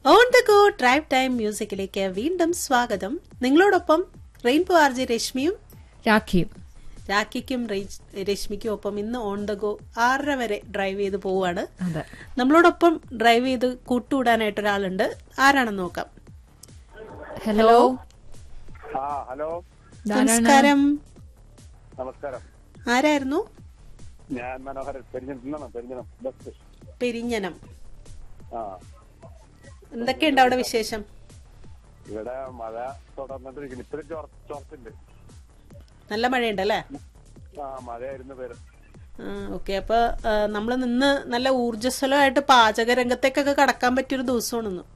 On the go drive time മ്യൂസിക്കിലേക്ക് വീണ്ടും സ്വാഗതം നിങ്ങളോടൊപ്പം റെയിൻബോ ആർ ജെ രശ്മിയും രാഖിയും രാഖിക്കും റെയ്- രശ്മിക്കും ഒപ്പം ഇന്ന് ഓൺ ദ ഗോ ആറര വരെ ഡ്രൈവ് ചെയ്ത് പോവാണ് അതെ നമ്മളോടൊപ്പം ഡ്രൈവ് ചെയ്ത് കൂട്ടുകൂടാനായിട്ട് ഒരാളുണ്ട് ആരാണെന്ന് നോക്കാം ഹലോ ആ ഹലോ ഇതാരാണ്? നമസ്കാരം നമസ്കാരം ആരായിരുന്നു ഞാൻ മനോഹരൻ പെരിഞ്ഞണം പെരിഞ്ഞണം ബസ് പെരിഞ്ഞനം ആ എന്തൊക്കെയുണ്ട് അവിടെ വിശേഷം ഇവിടെ മഴ തുടർന്നിട്ടിരിക്കുന്നു ഇപ്പഴും ചോർച്ചുണ്ട് നല്ല മഴയുണ്ട് അല്ലേ ആ മഴയായിരുന്നു പേര് ഓക്കെ അപ്പൊ നമ്മൾ നിന്ന് നല്ല ഊർജ്ജസ്വലമായിട്ട് പാചക രംഗത്തേക്കൊക്കെ കടക്കാൻ പറ്റിയൊരു ദിവസമാണ് ഇന്ന്